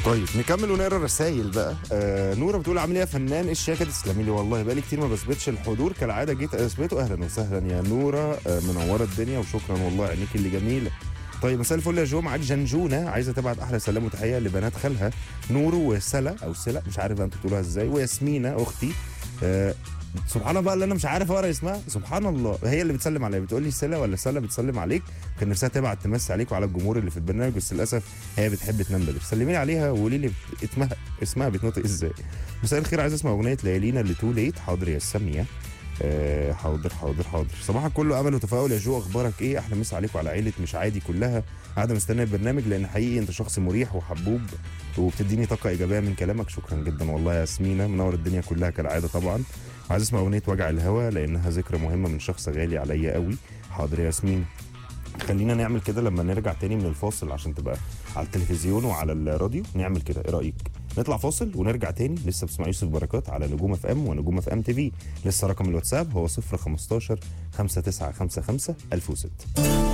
طيب نكمل ونقرا الرسايل بقى آه نوره بتقول عامل ايه يا فنان ايه الشياكه تسلمي لي والله بقالي كتير ما بثبتش الحضور كالعاده جيت اثبته اهلا وسهلا يا نوره آه منوره الدنيا وشكرا والله عينيك اللي جميله طيب مساء الفل يا جو معاك جنجونه عايزه تبعت احلى سلام وتحيه لبنات خالها نورو وسلا او سلا مش عارف بقى انتوا بتقولوها ازاي وياسمينه اختي آه سبحان الله بقى اللي انا مش عارف اقرا اسمها سبحان الله هي اللي بتسلم عليا بتقول لي سلا ولا سلا بتسلم عليك كان نفسها تبعت تمسي عليك وعلى الجمهور اللي في البرنامج بس للاسف هي بتحب تنام بدري سلمي لي عليها وقولي لي بت- اسمها اسمها بيتنطق ازاي مساء الخير عايز اسمع اغنيه ليالينا اللي تو ليت حاضر يا ساميه آه حاضر حاضر حاضر صباحك كله امل وتفاؤل يا جو اخبارك ايه احلى مسا عليك وعلى عيله مش عادي كلها قاعده مستنيه البرنامج لان حقيقي انت شخص مريح وحبوب وبتديني طاقه ايجابيه من كلامك شكرا جدا والله يا ياسمينه منور الدنيا كلها كالعاده طبعا عايز اسمع اغنيه وجع الهوى لانها ذكرى مهمه من شخص غالي عليا قوي حاضر يا ياسمين خلينا نعمل كده لما نرجع تاني من الفاصل عشان تبقى على التلفزيون وعلى الراديو نعمل كده ايه رايك نطلع فاصل ونرجع تاني لسه بتسمع يوسف بركات على نجوم اف ام ونجوم اف ام تي في لسه رقم الواتساب هو 015 5955 1006